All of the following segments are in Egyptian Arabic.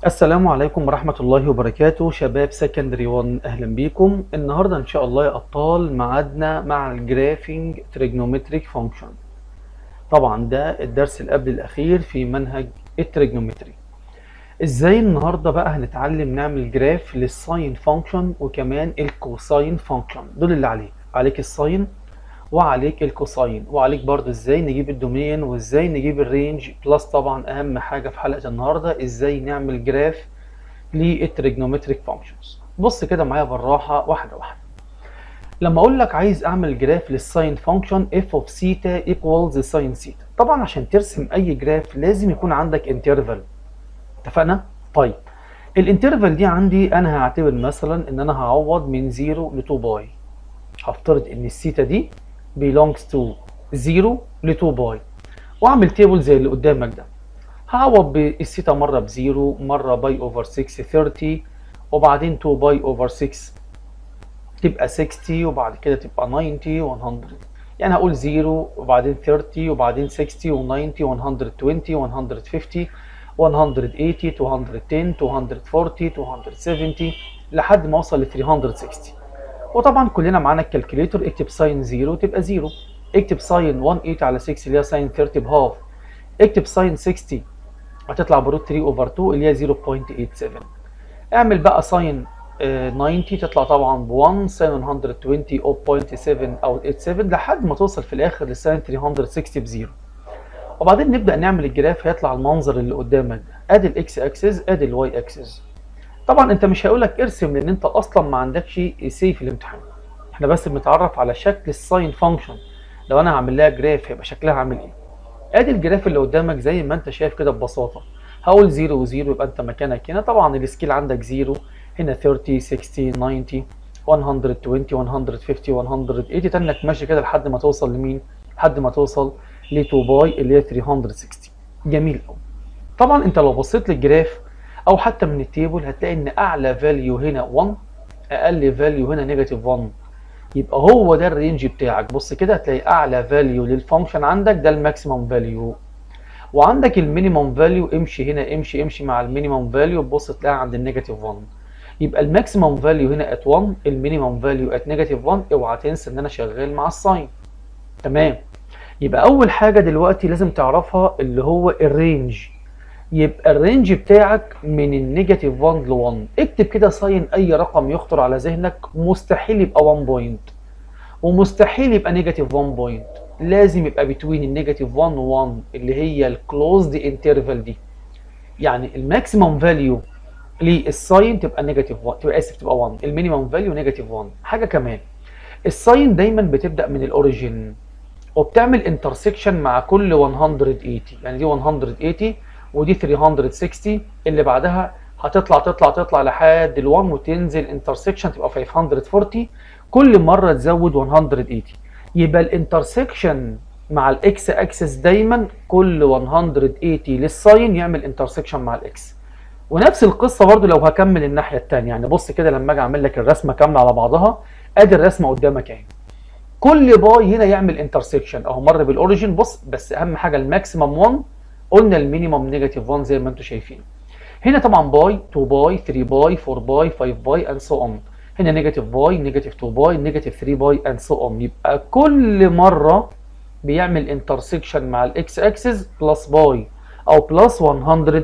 السلام عليكم ورحمة الله وبركاته شباب سكندري 1 أهلا بيكم النهاردة إن شاء الله يا أبطال معادنا مع الجرافينج تريجنومتريك فانكشن طبعا ده الدرس اللي قبل الأخير في منهج التريجنومتري إزاي النهاردة بقى هنتعلم نعمل جراف للساين فانكشن وكمان الكوساين فانكشن دول اللي عليك عليك الساين وعليك الكوساين وعليك برضو ازاي نجيب الدومين وازاي نجيب الرينج بلس طبعا اهم حاجه في حلقه النهارده ازاي نعمل جراف للتريجنومتريك فانكشنز بص كده معايا بالراحه واحده واحده لما اقول لك عايز اعمل جراف للساين فانكشن اف اوف سيتا ايكوالز ساين سيتا طبعا عشان ترسم اي جراف لازم يكون عندك انترفال اتفقنا طيب الانترفال دي عندي انا هعتبر مثلا ان انا هعوض من 0 ل 2 باي هفترض ان السيتا دي belongs to 0 ل 2 باي واعمل تيبل زي اللي قدامك ده هعوض بالثيتا مره بزيرو مره باي اوفر 6 30 وبعدين 2 باي اوفر 6 تبقى 60 وبعد كده تبقى 90 100 يعني هقول 0 وبعدين 30 وبعدين 60 و90 120 150 180 210 240 270 لحد ما اوصل ل 360 وطبعا كلنا معانا الكالكوليتور اكتب ساين 0 تبقى 0 اكتب ساين 18 على 6 اللي هي ساين 30 بهاف اكتب ساين 60 هتطلع بروت 3 اوفر 2 اللي هي 0.87 اعمل بقى ساين 90 تطلع طبعا ب 1 ساين 120 0.7 او 87 لحد ما توصل في الاخر لساين 360 بزيرو وبعدين نبدا نعمل الجراف هيطلع المنظر اللي قدامك ده ادي الاكس اكسس ادي الواي اكسس طبعا انت مش هيقول لك ارسم لان انت اصلا ما عندكش سي في الامتحان احنا بس بنتعرف على شكل الساين فانكشن لو انا هعمل لها جراف هيبقى شكلها عامل ايه ادي الجراف اللي قدامك زي ما انت شايف كده ببساطه هقول 0 و0 يبقى انت مكانك هنا طبعا السكيل عندك 0 هنا 30 60 90 120 150 180 تنك ماشي كده لحد ما توصل لمين لحد ما توصل ل 2 باي اللي هي 360 جميل قوي طبعا انت لو بصيت للجراف او حتى من التيبل هتلاقي ان اعلى فاليو هنا 1 اقل فاليو هنا نيجاتيف 1 يبقى هو ده الرينج بتاعك بص كده هتلاقي اعلى فاليو للفانكشن عندك ده الماكسيمم فاليو وعندك المينيمم فاليو امشي هنا امشي امشي مع المينيمم فاليو تبص تلاقي عند النيجاتيف 1 يبقى الماكسيمم فاليو هنا ات 1 المينيمم فاليو ات نيجاتيف 1 اوعى تنسى ان انا شغال مع الساين تمام يبقى اول حاجه دلوقتي لازم تعرفها اللي هو الرينج يبقى الرينج بتاعك من النيجاتيف 1 ل 1 اكتب كده ساين اي رقم يخطر على ذهنك مستحيل يبقى 1 بوينت ومستحيل يبقى نيجاتيف 1 بوينت لازم يبقى بتوين النيجاتيف 1 و 1 اللي هي الكلوزد انترفال دي يعني الماكسيمم فاليو للساين تبقى نيجاتيف 1 تبقى اسف تبقى 1 المينيمم فاليو نيجاتيف 1 حاجه كمان الساين دايما بتبدا من الاوريجين وبتعمل انترسكشن مع كل 180 يعني دي 180 ودي 360 اللي بعدها هتطلع تطلع تطلع لحد ال1 وتنزل انترسكشن تبقى 540 كل مره تزود 180 يبقى الانترسكشن مع الاكس اكسس دايما كل 180 للساين يعمل انترسكشن مع الاكس ونفس القصه برضو لو هكمل الناحيه الثانيه يعني بص كده لما اجي اعمل لك الرسمه كامله على بعضها ادي الرسمه قدامك اهي كل باي هنا يعمل انترسكشن اهو مر بالاوريجين بص بس اهم حاجه الماكسيمم 1 قلنا المينيمم نيجاتيف 1 زي ما انتم شايفين هنا طبعا باي 2 باي 3 باي 4 باي 5 باي اند سو اون هنا نيجاتيف باي نيجاتيف 2 باي نيجاتيف 3 باي اند سو اون يبقى كل مره بيعمل انترسكشن مع الاكس اكسس بلس باي او بلس 180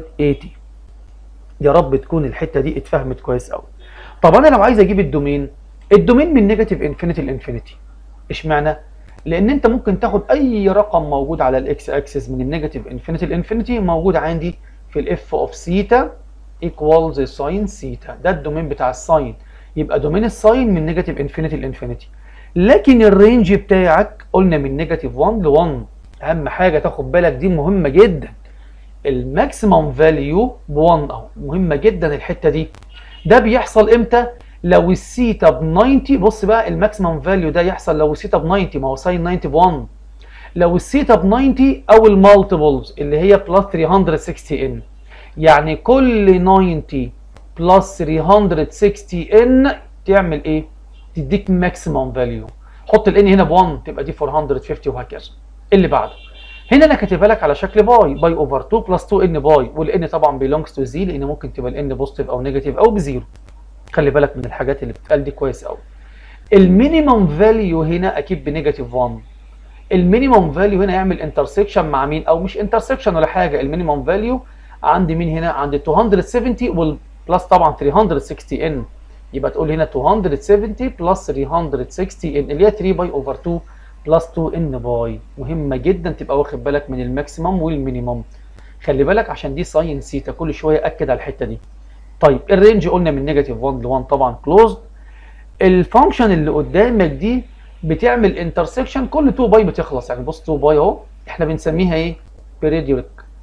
يا رب تكون الحته دي اتفهمت كويس قوي طب انا لو عايز اجيب الدومين الدومين من نيجاتيف انفينيتي لانفينيتي اشمعنى لان انت ممكن تاخد اي رقم موجود على الاكس اكسس من النيجاتيف انفينيتي لانفينيتي موجود عندي في الاف اوف سيتا ايكوالز ساين سيتا ده الدومين بتاع الساين يبقى دومين الساين من نيجاتيف انفينيتي لانفينيتي لكن الرينج بتاعك قلنا من نيجاتيف 1 ل 1 اهم حاجه تاخد بالك دي مهمه جدا الماكسيمم فاليو ب 1 اهو مهمه جدا الحته دي ده بيحصل امتى لو السيتا ب 90 بص بقى الماكسيمم فاليو ده يحصل لو السيتا ب 90 ما هو ساين 90 ب 1 لو السيتا ب 90 او المالتيبلز اللي هي بلس 360 ان يعني كل 90 بلس 360 ان تعمل ايه؟ تديك ماكسيمم فاليو حط الان هنا ب 1 تبقى دي 450 وهكذا اللي بعده هنا انا كاتبها لك على شكل باي باي اوفر 2 بلس 2 ان باي والان طبعا بيلونجز تو زي لان ممكن تبقى الان بوزيتيف او نيجاتيف او بزيرو خلي بالك من الحاجات اللي بتتقال دي كويس قوي المينيمم فاليو هنا اكيد بنيجاتيف 1 المينيمم فاليو هنا يعمل انترسكشن مع مين او مش انترسكشن ولا حاجه المينيمم فاليو عندي مين هنا عند 270 والبلس طبعا 360 ان يبقى تقول هنا 270 بلس 360 ان اللي هي 3 باي اوفر 2 بلس 2 ان باي مهمه جدا تبقى واخد بالك من الماكسيمم والمينيمم خلي بالك عشان دي ساين سيتا كل شويه اكد على الحته دي طيب الرينج قلنا من نيجاتيف 1 ل 1 طبعا كلوزد الفانكشن اللي قدامك دي بتعمل انترسكشن كل 2 باي بتخلص يعني بص 2 باي اهو احنا بنسميها ايه بيريودك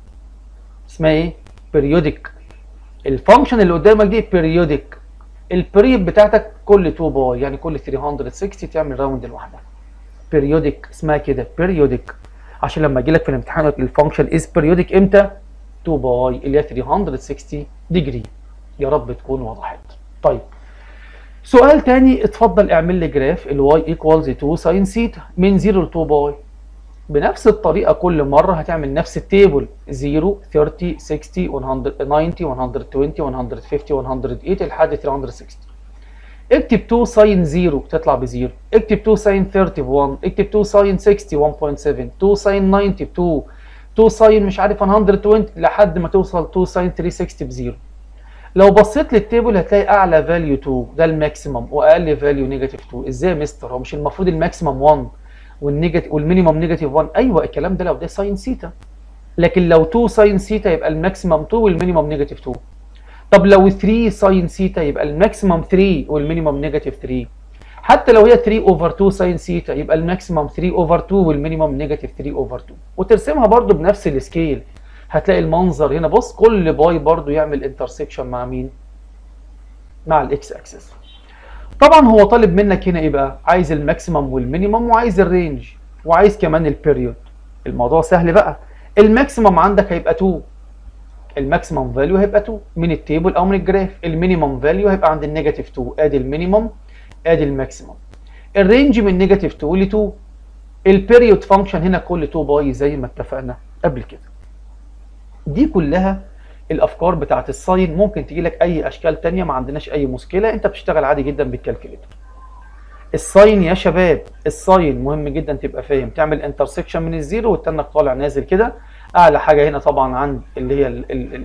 اسمها ايه بيريودك الفانكشن اللي قدامك دي بيريودك البريد بتاعتك كل 2 باي يعني كل 360 تعمل راوند لوحدها بيريودك اسمها كده بيريودك عشان لما اجي لك في الامتحان الفانكشن از بيريودك امتى 2 باي اللي هي 360 ديجري يا رب تكون وضحت طيب سؤال تاني اتفضل اعمل لي جراف الواي ايكوالز 2 ساين سيتا من 0 ل 2 باي بنفس الطريقه كل مره هتعمل نفس التيبل 0 30 60 190 120 150 108 لحد 360 اكتب 2 ساين 0 تطلع بزيرو اكتب 2 ساين 30 ب 1 اكتب 2 ساين 60 1.7 2 ساين 90 ب 2 2 ساين مش عارف 120 لحد ما توصل 2 ساين 360 بزيرو لو بصيت للتيبل هتلاقي اعلى فاليو 2 ده الماكسيمم واقل فاليو نيجاتيف 2 ازاي يا مستر هو مش المفروض الماكسيمم 1 والنيجاتيف والمينيمم نيجاتيف 1 ايوه الكلام ده لو ده ساين سيتا لكن لو 2 ساين سيتا يبقى الماكسيمم 2 والمينيمم نيجاتيف 2 طب لو 3 ساين سيتا يبقى الماكسيمم 3 والمينيمم نيجاتيف 3 حتى لو هي 3 اوفر 2 ساين سيتا يبقى الماكسيمم 3 اوفر 2 والمينيمم نيجاتيف 3 اوفر 2 وترسمها برضو بنفس السكيل هتلاقي المنظر هنا بص كل باي برضو يعمل انترسكشن مع مين مع الاكس اكسس طبعا هو طالب منك هنا ايه بقى عايز الماكسيمم والمينيمم وعايز الرينج وعايز كمان البيريود الموضوع سهل بقى الماكسيمم عندك هيبقى 2 الماكسيمم فاليو هيبقى 2 من التيبل او من الجراف المينيمم فاليو هيبقى عند النيجاتيف 2 ادي المينيمم ادي الماكسيمم الرينج من نيجاتيف 2 ل 2 البيريود فانكشن هنا كل 2 باي زي ما اتفقنا قبل كده دي كلها الافكار بتاعت الساين ممكن تجي لك اي اشكال تانية ما عندناش اي مشكله انت بتشتغل عادي جدا بالكالكوليتر الساين يا شباب الساين مهم جدا تبقى فاهم تعمل انترسكشن من الزيرو والتانك طالع نازل كده اعلى حاجه هنا طبعا عند اللي هي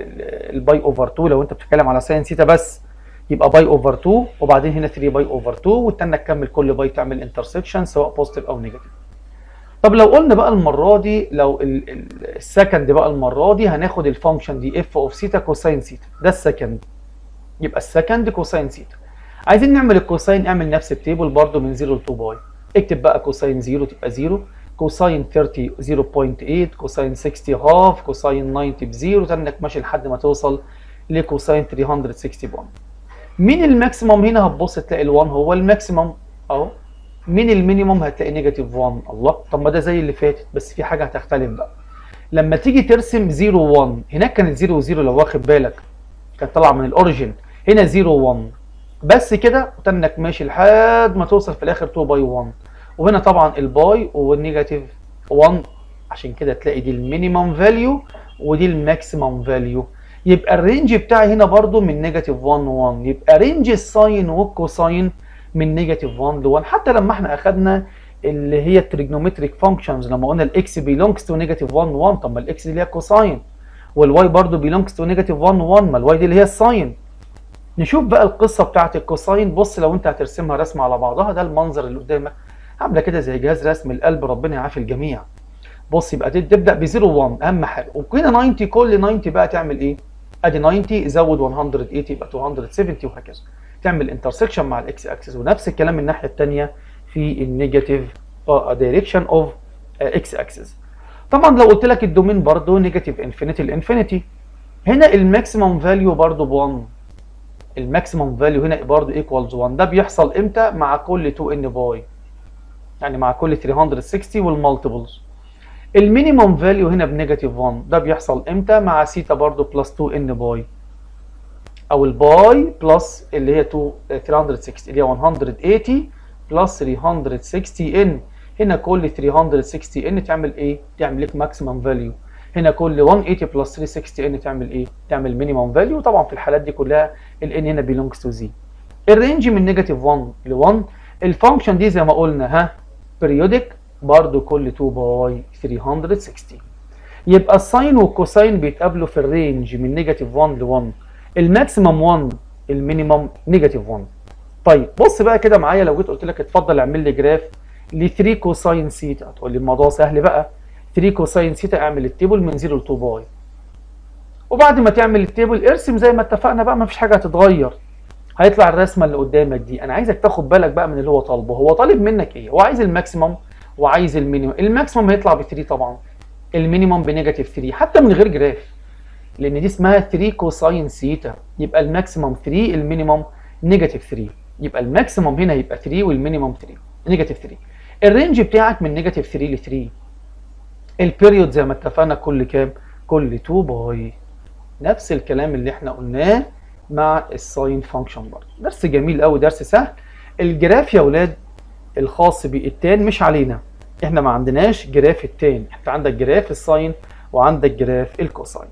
الباي اوفر 2 لو انت بتتكلم على ساين سيتا بس يبقى باي اوفر 2 وبعدين هنا 3 باي اوفر 2 والتانك كمل كل باي تعمل انترسكشن سواء بوزيتيف او نيجاتيف طب لو قلنا بقى المره دي لو السكند بقى المره دي هناخد الفانكشن دي اف اوف سيتا كوساين سيتا ده السكند يبقى السكند كوساين سيتا عايزين نعمل الكوساين اعمل نفس التيبل برده من 0 ل 2 باي اكتب بقى كوساين 0 تبقى 0 كوساين 30 0.8 كوساين 60 هاف كوساين 90 بزيرو تنك ماشي لحد ما توصل لكوساين 361 مين الماكسيمم هنا هتبص تلاقي ال1 هو الماكسيمم اهو مين المينيمم هتلاقي نيجاتيف 1 الله طب ما ده زي اللي فاتت بس في حاجه هتختلف بقى لما تيجي ترسم 0 1 هناك كانت 0 0 لو واخد بالك كانت طالعه من الاوريجن هنا 0 1 بس كده وتنك ماشي لحد ما توصل في الاخر 2 باي 1 وهنا طبعا الباي والنيجاتيف 1 عشان كده تلاقي دي المينيمم فاليو ودي الماكسيمم فاليو يبقى الرينج بتاعي هنا برضو من نيجاتيف 1 1 يبقى رينج الساين والكوساين من نيجاتيف 1 ل 1 حتى لما احنا اخدنا اللي هي التريجنومتريك فانكشنز لما قلنا الاكس بيلونجز تو نيجاتيف 1 1 طب ما الاكس دي اللي هي كوساين والواي برضو بيلونجز تو نيجاتيف 1 1 ما الواي دي اللي هي الساين نشوف بقى القصه بتاعت الكوساين بص لو انت هترسمها رسمه على بعضها ده المنظر اللي قدامك عامله كده زي جهاز رسم القلب ربنا يعافي الجميع بص يبقى تبدا ب 0 1 اهم حاجه وكده 90 كل 90 بقى تعمل ايه ادي 90 زود 180 يبقى 270 وهكذا تعمل انترسكشن مع الاكس اكسس ونفس الكلام من الناحيه الثانيه في النيجاتيف دايركشن اوف اكس اكسس طبعا لو قلت لك الدومين برضه نيجاتيف انفينيتي لانفينيتي هنا الماكسيمم فاليو برضه ب 1 الماكسيمم فاليو هنا برضه ايكوالز 1 ده بيحصل امتى مع كل 2 ان باي يعني مع كل 360 والمالتيبلز المينيمم فاليو هنا بنيجاتيف 1 ده بيحصل امتى مع سيتا برضه بلس 2 ان باي او الباي بلس اللي هي 2 360 اللي هي 180 بلس 360 ان هنا كل 360 ان تعمل ايه تعمل لك ماكسيمم فاليو هنا كل 180 بلس 360 ان تعمل ايه تعمل مينيمم فاليو طبعا في الحالات دي كلها الان هنا بيلونجز تو زي الرينج من نيجاتيف 1 ل 1 الفانكشن دي زي ما قلنا ها بريودك برضو كل 2 باي 360 يبقى الساين والكوساين بيتقابلوا في الرينج من نيجاتيف 1 ل 1 الماكسيمم 1 المينيمم نيجاتيف 1 طيب بص بقى كده معايا لو جيت قلت لك اتفضل اعمل لي جراف ل 3 كوساين سيتا هتقول لي الموضوع سهل بقى 3 كوساين سيتا اعمل التيبل من 0 ل 2 باي وبعد ما تعمل التيبل ارسم زي ما اتفقنا بقى ما فيش حاجه هتتغير هيطلع الرسمه اللي قدامك دي انا عايزك تاخد بالك بقى من اللي هو طالبه هو طالب منك ايه هو عايز الماكسيمم وعايز المينيمم الماكسيمم هيطلع ب 3 طبعا المينيمم بنيجاتيف 3 حتى من غير جراف لان دي اسمها 3 كوساين سيتا يبقى الماكسيمم 3 المينيمم نيجاتيف 3 يبقى الماكسيمم هنا يبقى 3 والمينيمم 3 نيجاتيف 3 الرينج بتاعك من نيجاتيف 3 ل 3 البيريود زي ما اتفقنا كل كام كل 2 باي نفس الكلام اللي احنا قلناه مع الساين فانكشن برضه درس جميل قوي درس سهل الجراف يا اولاد الخاص بالتان مش علينا احنا ما عندناش جراف التان انت عندك جراف الساين وعندك جراف الكوساين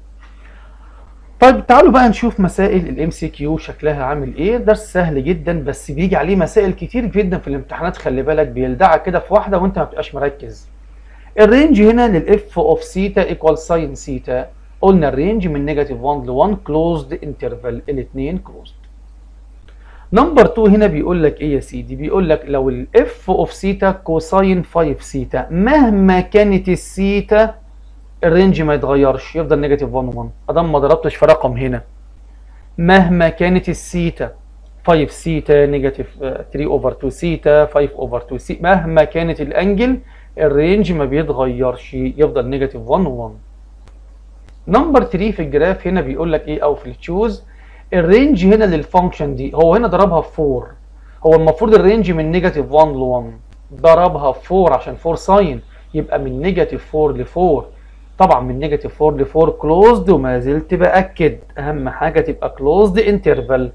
طيب تعالوا بقى نشوف مسائل الام سي كيو شكلها عامل ايه درس سهل جدا بس بيجي عليه مسائل كتير جدا في الامتحانات خلي بالك بيلدعك كده في واحده وانت ما بتبقاش مركز الرينج هنا للاف اوف سيتا ايكوال ساين سيتا قلنا الرينج من نيجاتيف 1 ل 1 كلوزد انترفال الاثنين كلوزد نمبر 2 هنا بيقول لك ايه يا سيدي بيقول لك لو الاف اوف سيتا كوساين 5 سيتا مهما كانت السيتا الرينج ما يتغيرش يفضل نيجاتيف 1 1 ادام ما ضربتش في رقم هنا مهما كانت السيتا 5 سيتا نيجاتيف 3 اوفر 2 سيتا 5 اوفر 2 سيتا مهما كانت الانجل الرينج ما بيتغيرش يفضل نيجاتيف 1 1 نمبر 3 في الجراف هنا بيقول لك ايه او في التشوز الرينج هنا للفانكشن دي هو هنا ضربها في 4 هو المفروض الرينج من نيجاتيف 1 ل 1 ضربها في 4 عشان 4 ساين يبقى من نيجاتيف 4 ل 4 طبعا من نيجاتيف 4 ل 4 كلوزد وما زلت باكد اهم حاجه تبقى كلوزد انترفال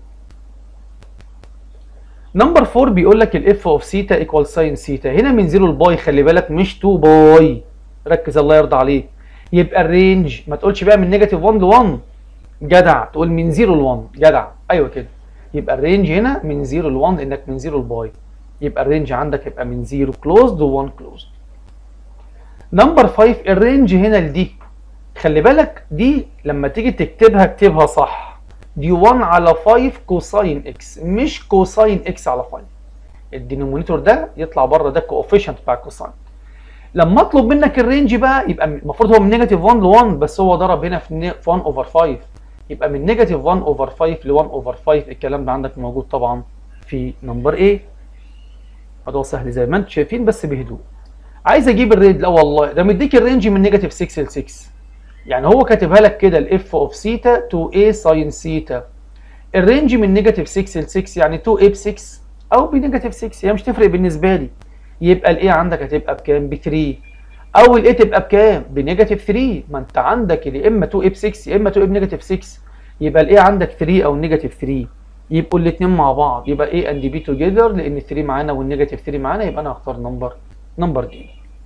نمبر 4 بيقول لك الاف اوف سيتا ايكوال ساين سيتا هنا من 0 لباي خلي بالك مش 2 باي ركز الله يرضى عليك يبقى الرينج ما تقولش بقى من نيجاتيف 1 ل 1 جدع تقول من 0 ل 1 جدع ايوه كده يبقى الرينج هنا من 0 ل 1 انك من 0 لباي يبقى الرينج عندك يبقى من 0 كلوزد و1 كلوزد نمبر 5 الرينج هنا لدي خلي بالك دي لما تيجي تكتبها اكتبها صح دي 1 على 5 كوساين اكس مش كوساين اكس على 5 الدينومينيتور ده يطلع بره ده كوفيشنت بتاع الكوساين لما اطلب منك الرينج بقى يبقى المفروض هو من نيجاتيف 1 ل 1 بس هو ضرب هنا في 1 اوفر 5 يبقى من نيجاتيف 1 اوفر 5 ل 1 اوفر 5 الكلام ده عندك موجود طبعا في نمبر ايه الموضوع سهل زي ما انتم شايفين بس بهدوء عايز اجيب الرينج لا والله ده مديك الرينج من نيجاتيف 6 ل 6 يعني هو كاتبها لك كده الاف اوف سيتا تو اي ساين سيتا الرينج من نيجاتيف 6 ل 6 يعني 2 اي ب 6 او بنيجاتيف 6 هي مش تفرق بالنسبه لي يبقى الاي عندك هتبقى بكام ب 3 او الاي تبقى بكام بنيجاتيف 3 ما انت عندك يا اما 2 اي ب 6 يا اما 2 اي بنيجاتيف 6 يبقى الاي عندك 3 او نيجاتيف 3 يبقوا الاثنين مع بعض يبقى ايه اند بي توجذر لان 3 معانا والنيجاتيف 3 معانا يبقى انا هختار نمبر نمبر دي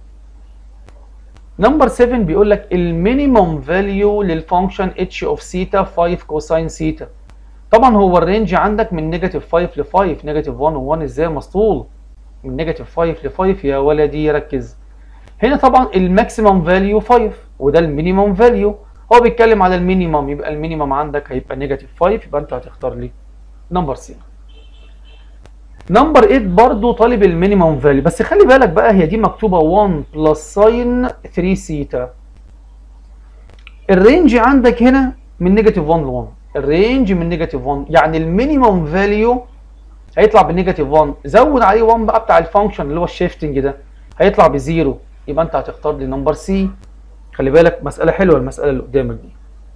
نمبر 7 بيقول لك المينيمم فاليو للفانكشن اتش اوف سيتا 5 كوساين سيتا طبعا هو الرينج عندك من نيجاتيف 5 ل 5 نيجاتيف 1 و1 ازاي مسطول من نيجاتيف 5 ل 5 يا ولدي ركز هنا طبعا الماكسيمم فاليو 5 وده المينيمم فاليو هو بيتكلم على المينيمم يبقى المينيمم عندك هيبقى نيجاتيف 5 يبقى انت هتختار لي نمبر سي نمبر 8 برضو طالب المينيمم فاليو بس خلي بالك بقى هي دي مكتوبه 1 بلس ساين 3 سيتا الرينج عندك هنا من نيجاتيف 1 ل 1 الرينج من نيجاتيف 1 يعني المينيمم فاليو هيطلع بنيجاتيف 1 زود عليه 1 بقى بتاع الفانكشن اللي هو الشيفتنج ده هيطلع بزيرو يبقى انت هتختار لي نمبر سي خلي بالك مساله حلوه المساله اللي قدامك دي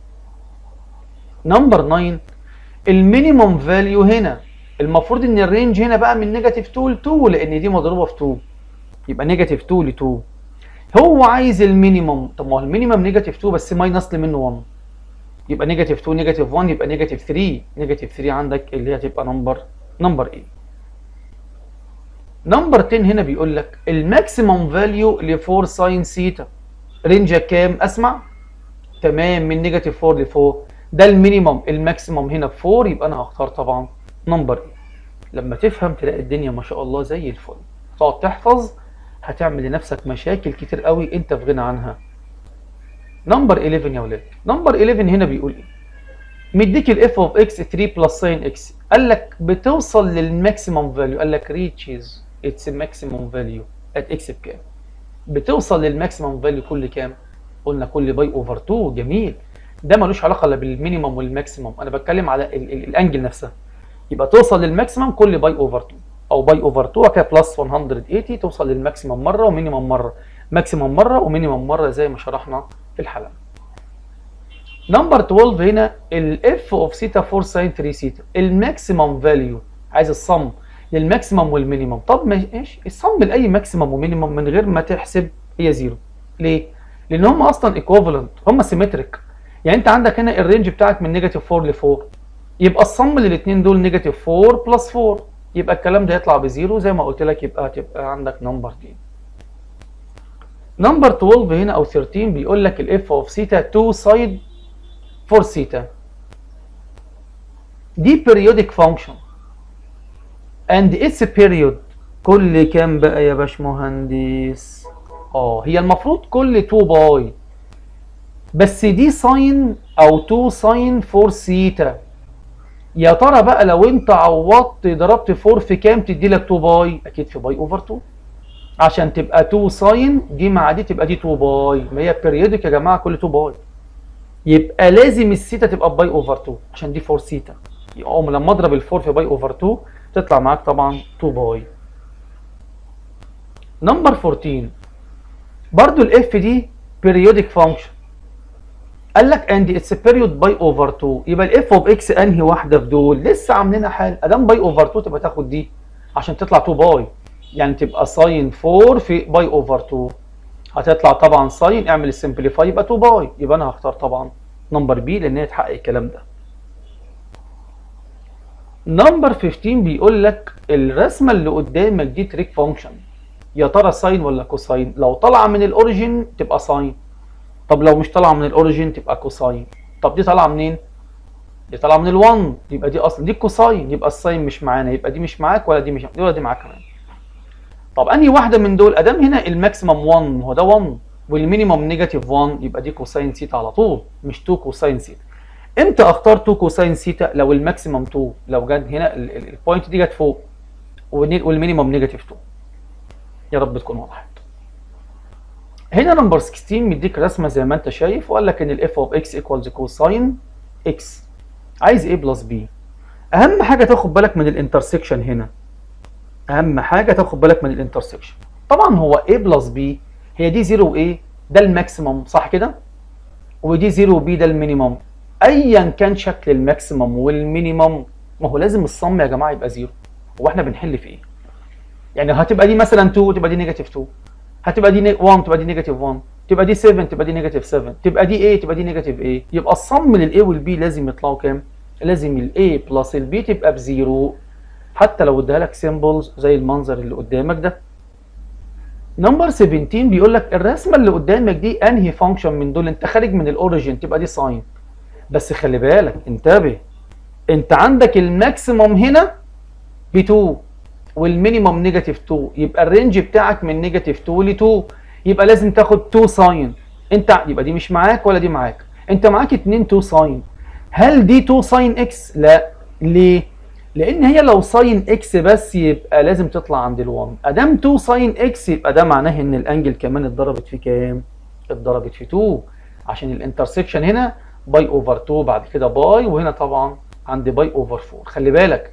نمبر 9 المينيمم فاليو هنا المفروض ان الرينج هنا بقى من نيجاتيف 2 ل 2 لان دي مضروبه في 2 يبقى نيجاتيف 2 ل 2 هو عايز المينيمم طب ما هو المينيمم نيجاتيف 2 بس ماينس منه 1 يبقى نيجاتيف 2 نيجاتيف 1 يبقى نيجاتيف 3 نيجاتيف 3 عندك اللي هي هتبقى نمبر نمبر ايه نمبر 10 هنا بيقول لك الماكسيمم فاليو ل 4 ساين سيتا رينج كام اسمع تمام من نيجاتيف 4 ل 4 ده المينيمم الماكسيمم هنا ب 4 يبقى انا هختار طبعا نمبر ايه لما تفهم تلاقي الدنيا ما شاء الله زي الفل تقعد تحفظ هتعمل لنفسك مشاكل كتير قوي انت في غنى عنها نمبر 11 يا ولاد نمبر 11 هنا بيقول ايه مديك الاف اوف اكس 3 بلس ساين اكس قال لك بتوصل للماكسيمم فاليو قال لك ريتشز اتس ماكسيمم فاليو ات اكس بكام بتوصل للماكسيمم فاليو كل كام قلنا كل باي اوفر 2 جميل ده ملوش علاقه لا بالمينيمم والماكسيمم انا بتكلم على ال ال الانجل نفسها يبقى توصل للماكسيمم كل باي اوفر 2 او باي اوفر 2 كده بلس 180 توصل للماكسيمم مره ومينيمم مره ماكسيمم مره ومينيمم مره زي ما شرحنا في الحلقه نمبر 12 هنا الاف اوف سيتا 4 ساين 3 سيتا الماكسيمم فاليو عايز الصم للماكسيمم والمينيمم طب ماشي الصم لاي ماكسيمم ومينيمم من غير ما تحسب هي زيرو ليه؟ لان هم اصلا ايكوفالنت هم سيمتريك يعني انت عندك هنا الرينج بتاعك من نيجاتيف 4 ل 4 يبقى الصم للاثنين دول نيجاتيف 4 بلس 4 يبقى الكلام ده يطلع بزيرو زي ما قلت لك يبقى هتبقى عندك نمبر دي نمبر 12 هنا او 13 بيقول لك الاف اوف سيتا 2 سايد 4 سيتا دي periodic function and its period كل كام بقى يا باشمهندس اه هي المفروض كل 2 باي بس دي ساين او 2 ساين 4 سيتا يا ترى بقى لو انت عوضت ضربت 4 في كام تدي لك 2 باي اكيد في باي اوفر 2 عشان تبقى 2 ساين دي مع دي تبقى دي 2 باي ما هي بيريودك يا جماعه كل 2 باي يبقى لازم السيتا تبقى باي اوفر 2 عشان دي 4 سيتا يقوم لما اضرب ال 4 في باي اوفر 2 تطلع معاك طبعا 2 باي نمبر 14 برضو الاف دي periodic function قال لك and its period باي اوفر 2 يبقى الاف اوف اكس انهي واحده في دول لسه عاملينها حال ادام باي اوفر 2 تبقى تاخد دي عشان تطلع 2 باي يعني تبقى ساين 4 في باي اوفر 2 هتطلع طبعا ساين اعمل السمبليفاي يبقى 2 باي يبقى انا هختار طبعا نمبر بي لان هي تحقق الكلام ده نمبر 15 بيقول لك الرسمه اللي قدامك دي تريك فانكشن يا ترى ساين ولا كوساين لو طالعه من الاوريجين تبقى ساين طب لو مش طالعه من الاوريجين تبقى كوساين طب دي طالعه منين دي طالعه من ال1 يبقى دي اصلا دي كوساين يبقى الساين مش معانا يبقى دي مش معاك ولا دي مش دي ولا دي معاك كمان طب انهي واحده من دول ادام هنا الماكسيمم 1 هو ده 1 والمينيمم نيجاتيف 1 يبقى دي كوساين سيتا على طول مش 2 كوساين سيتا امتى اختار 2 كوساين سيتا لو الماكسيمم 2 لو جت هنا البوينت دي جت فوق والمينيمم نيجاتيف 2 يا رب تكون وضحت هنا نمبر 16 مديك رسمه زي ما انت شايف وقال لك ان الاف اوف اكس ايكوالز كوساين اكس عايز ايه بلس بي اهم حاجه تاخد بالك من الانترسكشن هنا اهم حاجه تاخد بالك من الانترسكشن طبعا هو a بلس b هي دي 0 و a ده الماكسيمم صح كده ودي 0 و b ده المينيمم ايا كان شكل الماكسيمم والمينيمم ما هو لازم الصم يا جماعه يبقى 0 هو احنا بنحل في ايه يعني هتبقى دي مثلا 2 تبقى دي نيجاتيف 2 هتبقى دي 1 تبقى دي نيجاتيف 1 تبقى دي 7 تبقى دي نيجاتيف 7 تبقى دي a تبقى دي نيجاتيف a يبقى الصم للاي والبي لازم يطلعوا كام لازم الاي بلس البي تبقى بزيرو حتى لو اديها لك سيمبلز زي المنظر اللي قدامك ده نمبر 17 بيقول لك الرسمه اللي قدامك دي انهي فانكشن من دول انت خارج من الاوريجين تبقى دي ساين بس خلي بالك انتبه انت عندك الماكسيمم هنا ب 2 والمينيمم نيجاتيف 2 يبقى الرينج بتاعك من نيجاتيف 2 ل 2 يبقى لازم تاخد 2 ساين انت يبقى دي مش معاك ولا دي معاك انت معاك 2 2 ساين هل دي 2 ساين اكس لا ليه لان هي لو ساين اكس بس يبقى لازم تطلع عند ال1 ادام 2 ساين اكس يبقى ده معناه ان الانجل كمان اتضربت في كام اتضربت في 2 عشان الانترسكشن هنا باي اوفر 2 بعد كده باي وهنا طبعا عند باي اوفر 4 خلي بالك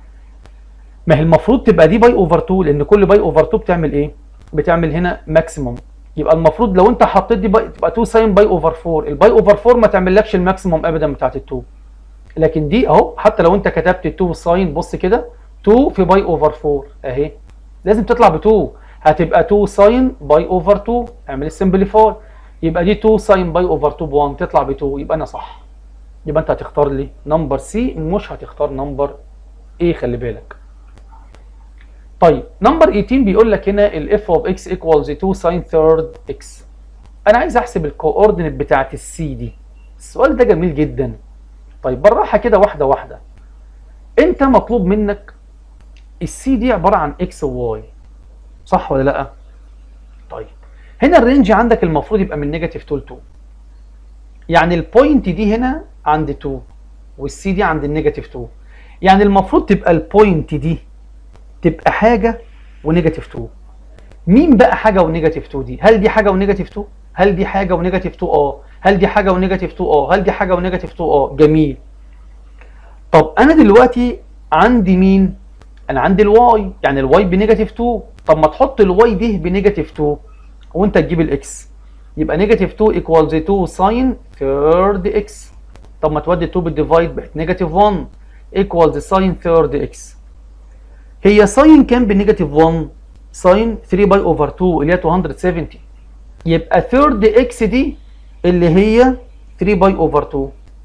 ما هي المفروض تبقى دي باي اوفر 2 لان كل باي اوفر 2 بتعمل ايه بتعمل هنا ماكسيموم يبقى المفروض لو انت حطيت دي باي تبقى 2 ساين باي اوفر 4 الباي اوفر 4 ما تعملكش الماكسيموم ابدا بتاعت ال 2 لكن دي اهو حتى لو انت كتبت 2 ساين بص كده 2 في باي اوفر 4 اهي لازم تطلع ب 2 هتبقى 2 ساين باي اوفر 2 اعمل السمبليفاي يبقى دي 2 ساين باي اوفر 2 ب 1 تطلع ب 2 يبقى انا صح يبقى انت هتختار لي نمبر سي مش هتختار نمبر ايه خلي بالك طيب نمبر 18 بيقول لك هنا الاف اوف اكس ايكوالز 2 ساين ثيرد اكس انا عايز احسب الكوردينيت بتاعت السي دي السؤال ده جميل جدا طيب بالراحه كده واحده واحده انت مطلوب منك السي دي عباره عن اكس وواي صح ولا لا طيب هنا الرينج عندك المفروض يبقى من نيجاتيف 2 ل 2 يعني البوينت دي هنا عند 2 والسي دي عند النيجاتيف 2 يعني المفروض تبقى البوينت دي تبقى حاجه ونيجاتيف 2 مين بقى حاجه ونيجاتيف 2 دي هل دي حاجه ونيجاتيف 2 هل دي حاجه ونيجاتيف 2 اه هل دي حاجه ونيجاتيف 2 اه هل دي حاجه ونيجاتيف 2 اه جميل طب انا دلوقتي عندي مين انا عندي الواي يعني الواي بنيجاتيف 2 طب ما تحط الواي دي بنيجاتيف 2 وانت تجيب الاكس يبقى نيجاتيف 2 ايكوالز 2 ساين ثيرد اكس طب ما تودي 2 بالديفايد بقت نيجاتيف 1 ايكوالز ساين ثيرد اكس هي ساين كام بنيجاتيف 1 ساين 3 باي اوفر 2 اللي هي 270 يبقى ثيرد اكس دي اللي هي 3 باي اوفر 2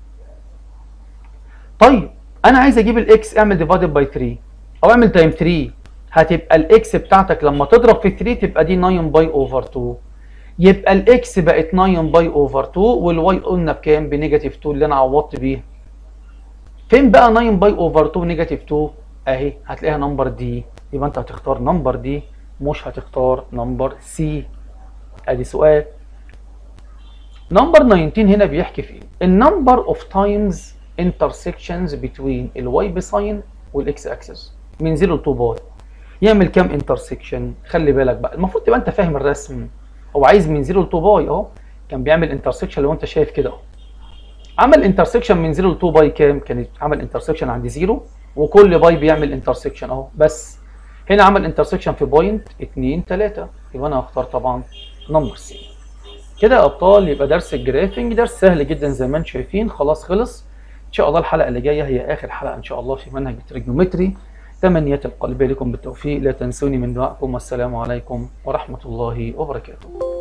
طيب انا عايز اجيب الاكس اعمل ديفايدد باي 3 او اعمل تايم 3 هتبقى الاكس بتاعتك لما تضرب في 3 تبقى دي 9 باي اوفر 2 يبقى الاكس بقت 9 باي اوفر 2 والواي قلنا بكام بنيجاتيف 2 اللي انا عوضت بيه فين بقى 9 باي اوفر 2 نيجاتيف 2 اهي هتلاقيها نمبر دي يبقى انت هتختار نمبر دي مش هتختار نمبر سي ادي سؤال نمبر 19 هنا بيحكي في ايه النمبر اوف تايمز intersections between الواي بساين والاكس اكسس من 0 ل 2 باي يعمل كام انترسكشن خلي بالك بقى المفروض تبقى انت فاهم الرسم هو عايز من 0 ل 2 باي اهو كان بيعمل انترسكشن لو انت شايف كده اهو عمل انترسكشن من 0 ل 2 باي كام كانت عمل انترسكشن عند 0 وكل باي بيعمل انترسكشن اهو بس هنا عمل انترسكشن في بوينت 2 3 يبقى انا هختار طبعا نمبر سي كده يا ابطال يبقى درس الجرافينج درس سهل جدا زي ما انتم شايفين خلاص خلص ان شاء الله الحلقه اللي جايه هي اخر حلقه ان شاء الله في منهج التريجنومتري تمنيات القلبيه لكم بالتوفيق لا تنسوني من دعائكم والسلام عليكم ورحمه الله وبركاته